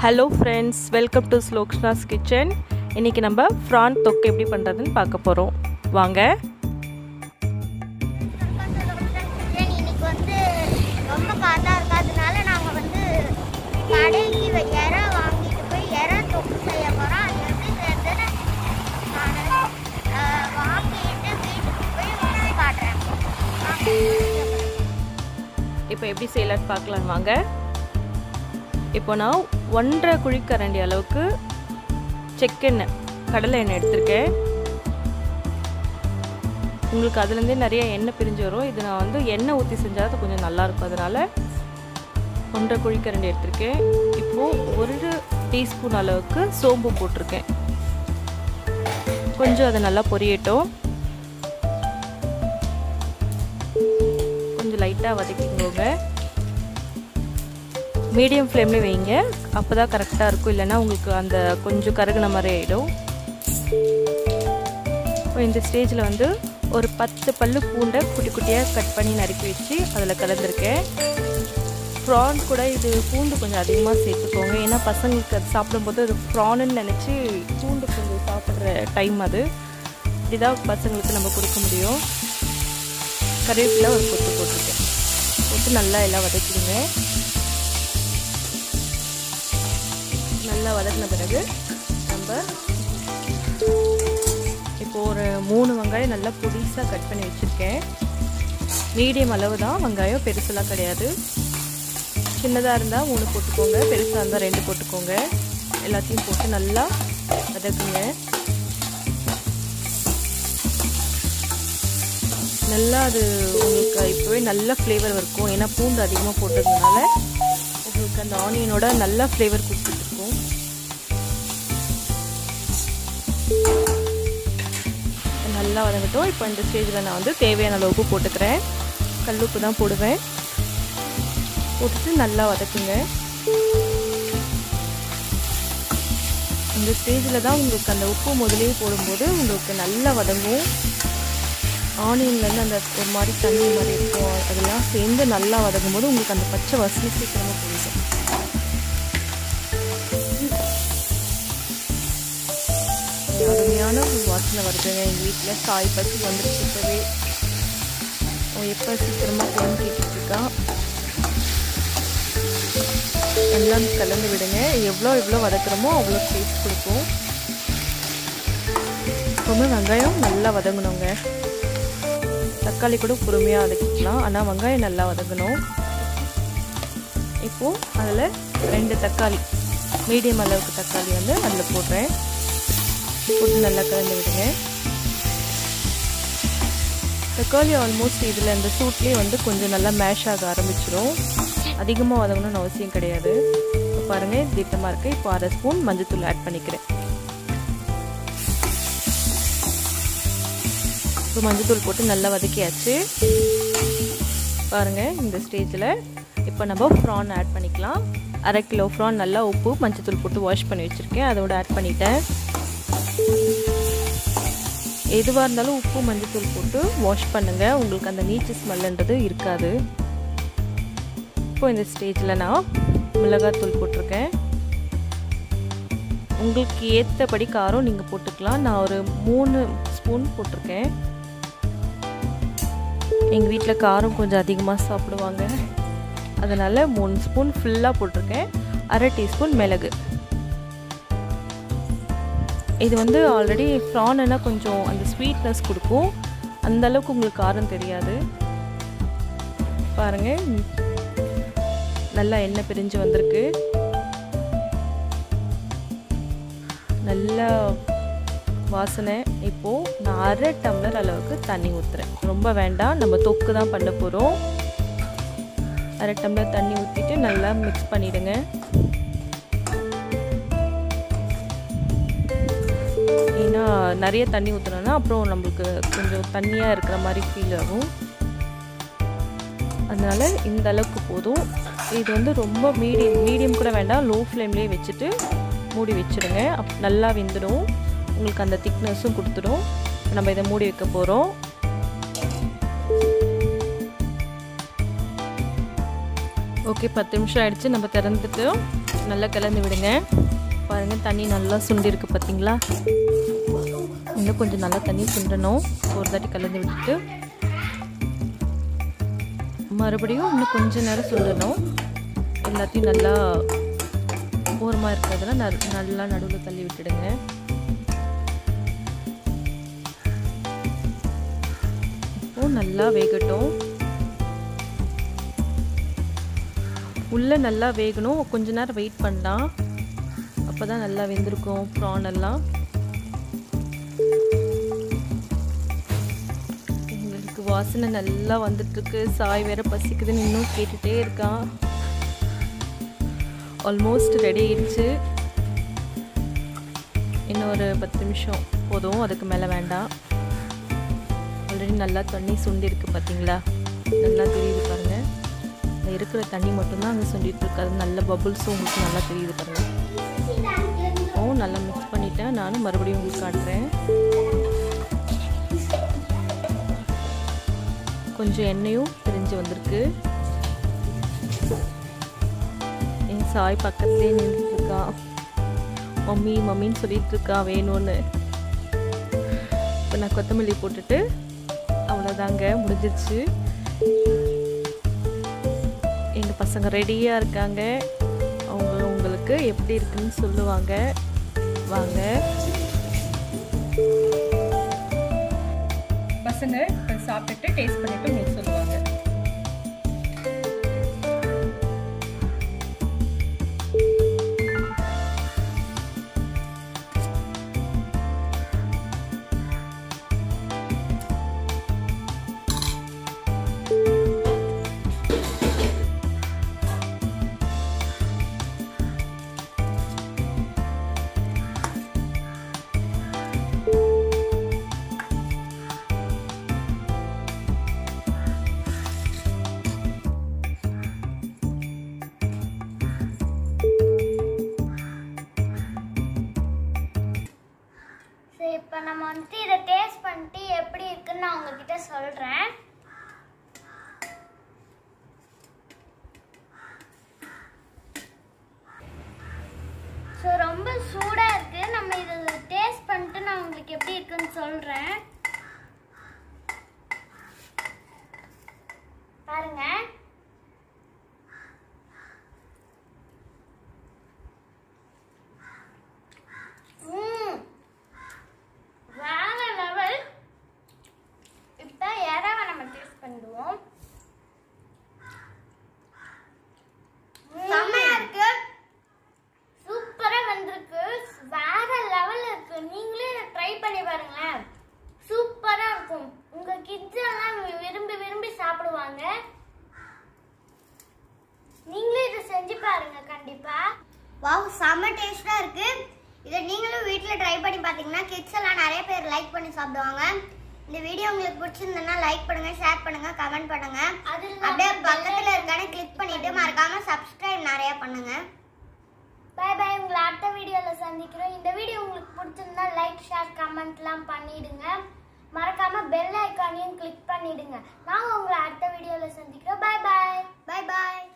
hello friends welcome to ஸ்லோக்ஸ்னாஸ் kitchen இன்றைக்கி நம்ம ஃப்ரான் தொக்கு எப்படி பண்ணுறதுன்னு பார்க்க போகிறோம் வாங்க இன்னைக்கு வந்து ரொம்ப காத்தா இருக்காதனால நாங்கள் வந்து கடைக்கு வே- இறை வாங்கிட்டு போய் இறை தொக்கு செய்ய போகிறோம் அது எப்படி செய்யறதுன்னு நான் அஹ், வாங்கிட்டு வீட்டுக்கு போய் உங்களுக்கு காட்டுறேன் இப்போ எப்படி செய்யலான்னு பார்க்கலாம் வாங்க இப்போ நான் ஒன்றரை குழிக்கரண்டி அளவுக்கு செக்கெண்ணெய் கடலை எண்ணெய் எடுத்திருக்கேன் உங்களுக்கு அதுலேருந்தே நிறைய எண்ணெய் பிரிஞ்சு வரும் இது நான் வந்து எண்ணெய் ஊற்றி செஞ்சால் அது கொஞ்சம் நல்லாயிருக்கும் அதனால் ஒன்றரை குழிக்கரண்டி எடுத்திருக்கேன் இப்போது ஒரு டீஸ்பூன் அளவுக்கு சோம்பு போட்டிருக்கேன் கொஞ்சம் அதை நல்லா பொரியட்டும் கொஞ்சம் லைட்டாக வதக்கிக்கோங்க மீடியம் ஃப்ளேம்லேயே வைங்க அப்போ தான் கரெக்டாக இருக்கும் இல்லைன்னா உங்களுக்கு அந்த கொஞ்சம் கருகுன மாதிரி ஆகிடும் இப்போ இந்த ஸ்டேஜில் வந்து ஒரு பத்து பல்லு பூண்டை குட்டி குட்டியாக கட் பண்ணி நறுக்கி வச்சு அதில் கலந்துருக்கேன் ப்ரான் கூட இது பூண்டு கொஞ்சம் அதிகமாக சேர்த்துக்கோங்க ஏன்னா பசங்களுக்கு அது சாப்பிடும்போது அது ப்ரானுன்னு நினச்சி பூண்டு கொஞ்சம் சாப்பிட்ற டைம் அது இதுதான் பசங்களுக்கு நம்ம கொடுக்க முடியும் கருவேப்பிலை ஒரு கொத்து போட்டிருக்கேன் போட்டு நல்லா எல்லாம் வதக்கிடுங்க நல்லா வதக்கின பிறகு நம்ம இப்போ ஒரு மூணு வெங்காயம் நல்லா பொடிசாக கட் பண்ணி வச்சுருக்கேன் மீடியம் அளவு தான் வெங்காயம் பெருசெல்லாம் கிடையாது சின்னதாக இருந்தால் மூணு போட்டுக்கோங்க பெருசாக இருந்தால் ரெண்டு போட்டுக்கோங்க எல்லாத்தையும் போட்டு நல்லா வதக்குங்க நல்லா அது உங்களுக்கு இப்போவே நல்ல ஃப்ளேவர் இருக்கும் ஏன்னா பூண்டு அதிகமாக போட்டதுனால உங்களுக்கு அந்த ஆனியனோட நல்ல ஃப்ளேவர் கொடுத்துட்ருக்கும் நல்லா வதங்கட்டும் இப்போ இந்த ஸ்டேஜில் நான் வந்து தேவையான அளவுக்கு போட்டுக்கிறேன் கல்லுப்பு தான் போடுவேன் போட்டுட்டு நல்லா வதக்குங்க இந்த ஸ்டேஜில் தான் உங்களுக்கு அந்த உப்பு முதலே போடும்போது உங்களுக்கு நல்லா வதங்கும் ஆனியன்லேருந்து அந்த ஒரு மாதிரி தண்ணி மாதிரி இருக்கும் அதெல்லாம் சேர்ந்து நல்லா வதங்கும் போது உங்களுக்கு அந்த பச்சை வசதி சீக்கிரமாக போயிடும் அருமையான ஒரு வாசனை வருதுங்க எங்கள் வீட்டில் காய் பசி வந்துருச்சு இப்போவே அவன் எப்போ சீக்கிரமாக தேன் கேட்டுட்டு இருக்கான் எல்லாம் கலந்து விடுங்க எவ்வளோ எவ்வளோ வதக்குறோமோ அவ்வளோ டேஸ்ட் கொடுக்கும் எப்பவுமே வெங்காயம் நல்லா வதங்கணுங்க தக்காளி கூட பொறுமையாக வதக்கிக்கலாம் ஆனால் வெங்காயம் நல்லா வதங்கணும் இப்போது அதில் ரெண்டு தக்காளி மீடியம் அளவுக்கு தக்காளி வந்து அதில் போடுறேன் போட்டு நல்லா கலந்து விடுங்க தக்காளி ஆல்மோஸ்ட் இதில் இந்த சூட்லேயே வந்து கொஞ்சம் நல்லா மேஷ் ஆக ஆரம்பிச்சிடும் அதிகமாக வதங்கணும்னு அவசியம் கிடையாது இப்போ பாருங்கள் திட்டமாக இருக்குது இப்போ அரை ஸ்பூன் மஞ்சத்தூள் ஆட் பண்ணிக்கிறேன் இப்போ மஞ்சத்தூள் போட்டு நல்லா வதக்கியாச்சு பாருங்கள் இந்த ஸ்டேஜில் இப்போ நம்ம ப்ரான் ஆட் பண்ணிக்கலாம் அரை கிலோ ப்ரான் நல்லா உப்பு மஞ்சத்தூள் போட்டு வாஷ் பண்ணி வச்சுருக்கேன் அதோட ஆட் பண்ணிட்டேன் எதுவாக இருந்தாலும் உப்பு மஞ்சத்தூள் போட்டு வாஷ் பண்ணுங்கள் உங்களுக்கு அந்த நீச்சு ஸ்மெல்லுன்றது இருக்காது இப்போ இந்த ஸ்டேஜில் நான் மிளகாத்தூள் போட்டிருக்கேன் உங்களுக்கு ஏற்றபடி காரம் நீங்கள் போட்டுக்கலாம் நான் ஒரு மூணு ஸ்பூன் போட்டிருக்கேன் எங்கள் வீட்டில் காரம் கொஞ்சம் அதிகமாக சாப்பிடுவாங்க அதனால் மூணு ஸ்பூன் ஃபுல்லாக போட்டிருக்கேன் அரை டீஸ்பூன் மிளகு இது வந்து ஆல்ரெடி ப்ரான்னா கொஞ்சம் அந்த ஸ்வீட்னஸ் கொடுக்கும் அந்த அளவுக்கு உங்களுக்கு காரம் தெரியாது பாருங்கள் நல்லா எண்ணெய் பிரிஞ்சு வந்திருக்கு நல்லா வாசனை இப்போது நான் அரை டம்ளர் அளவுக்கு தண்ணி ஊற்றுறேன் ரொம்ப வேண்டாம் நம்ம தொக்கு தான் பண்ண போகிறோம் அரை டம்ளர் தண்ணி ஊற்றிட்டு நல்லா மிக்ஸ் பண்ணிவிடுங்க ஏன்னா நிறைய தண்ணி ஊற்றினோன்னா அப்புறம் நம்மளுக்கு கொஞ்சம் தண்ணியாக இருக்கிற மாதிரி ஃபீல் ஆகும் அதனால் இந்த அளவுக்கு போதும் இது வந்து ரொம்ப மீடியம் மீடியம் கூட வேண்டாம் லோ ஃப்ளேம்லேயே வச்சுட்டு மூடி வச்சுருங்க அப் நல்லா வெந்துடும் உங்களுக்கு அந்த திக்னஸும் கொடுத்துடும் நம்ம இதை மூடி வைக்க போகிறோம் ஓகே பத்து நிமிஷம் ஆயிடுச்சு நம்ம திறந்துட்டு நல்லா கலந்து விடுங்க பாருங்கள் தண்ணி நல்லா சுண்டிருக்கு பார்த்தீங்களா இன்னும் கொஞ்சம் நல்லா தண்ணி சுண்டணும் ஒரு தாட்டி கலந்து விட்டுட்டு மறுபடியும் இன்னும் கொஞ்ச நேரம் சுண்டணும் எல்லாத்தையும் நல்லா ஓரமாக இருக்கிறதெல்லாம் ந நல்லா நடுவில் தள்ளி விட்டுடுங்க இப்போ நல்லா வேகட்டும் உள்ளே நல்லா வேகணும் கொஞ்ச நேரம் வெயிட் பண்ணலாம் அப்போ தான் நல்லா வெந்திருக்கும் ப்ரான் எல்லாம் எங்களுக்கு வாசனை நல்லா வந்துட்டுருக்கு சாய் வேற பசிக்குதுன்னு இன்னும் கேட்டுகிட்டே இருக்கான் ஆல்மோஸ்ட் ரெடி ஆயிடுச்சு இன்னும் ஒரு பத்து நிமிஷம் போதும் அதுக்கு மேலே வேண்டாம் ஆல்ரெடி நல்லா தண்ணி சுண்டிருக்கு பார்த்தீங்களா நல்லா தெரியுது பாருங்கள் அதில் இருக்கிற தண்ணி மட்டும்தான் அங்கே சுண்டிட்டு இருக்கு அது நல்ல பபுள்ஸும் உங்களுக்கு நல்லா தெரியுது பாருங்கள் ஓ நல்லா மிக்ஸ் பண்ணிட்டேன் நானும் மறுபடியும் உங்களுக்கு காட்டுறேன் கொஞ்சம் எண்ணெயும் பிரிஞ்சு வந்திருக்கு என் சாய் பக்கத்துலேயே நின்றுட்டு இருக்கான் மம்மி மம்மின்னு சொல்லிட்டு இருக்கா வேணும்னு இப்போ நான் கொத்தமல்லி போட்டுட்டு அவ்வளோதாங்க முடிஞ்சிருச்சு எங்கள் பசங்க ரெடியாக இருக்காங்க அவங்க உங்களுக்கு எப்படி இருக்குன்னு சொல்லுவாங்க வாங்க பசங்க இப்போ சாப்பிட்டுட்டு டேஸ்ட் பண்ணிட்டு உங்களுக்கு சொல்லுவாங்க சரி இப்போ நம்ம வந்துட்டு இதை டேஸ்ட் பண்ணிட்டு எப்படி இருக்குன்னு நான் உங்ககிட்ட சொல்கிறேன் ஸோ ரொம்ப சூடாக இருக்குது நம்ம இதை டேஸ்ட் பண்ணிட்டு நான் உங்களுக்கு எப்படி இருக்குன்னு சொல்கிறேன் பாருங்க ம் வேற லெவல் இப்போ இறாவை நம்ம டேஸ்ட் பண்ணிடுவோம் செம்மையா இருக்கு சூப்பரா வந்திருக்கு வேற லெவல் இருக்கு நீங்களே இதை ட்ரை பண்ணி பாருங்களேன் சூப்பரா இருக்கும் உங்க கிட்ஸ் எல்லாம் விரும்பி விரும்பி சாப்பிடுவாங்க நீங்களே இதை செஞ்சு பாருங்க கண்டிப்பா வாவ் செம்ம டேஸ்டா இருக்கு இதை நீங்களும் வீட்டில் ட்ரை பண்ணி பார்த்தீங்கன்னா கிட்ஸ் எல்லாம் நிறைய பேர் லைக் பண்ணி சாப்பிடுவாங்க இந்த வீடியோ உங்களுக்கு பிடிச்சிருந்ததுன்னா லைக் பண்ணுங்க ஷேர் பண்ணுங்க கமெண்ட் பண்ணுங்க அப்படியே பக்கத்துல இருக்கானே கிளிக் பண்ணிட்டு மறக்காம சப்ஸ்கிரைப் நிறைய பண்ணுங்க பை பை உங்களை அடுத்த வீடியோல சந்திக்கிறோம் இந்த வீடியோ உங்களுக்கு பிடிச்சிருந்தா லைக் ஷேர் கமெண்ட்லாம் பண்ணிடுங்க மறக்காம பெல் ஐக்கானையும் கிளிக் பண்ணிடுங்க நாங்க உங்களை அடுத்த வீடியோல சந்திக்கிறோம் பை பை பை பை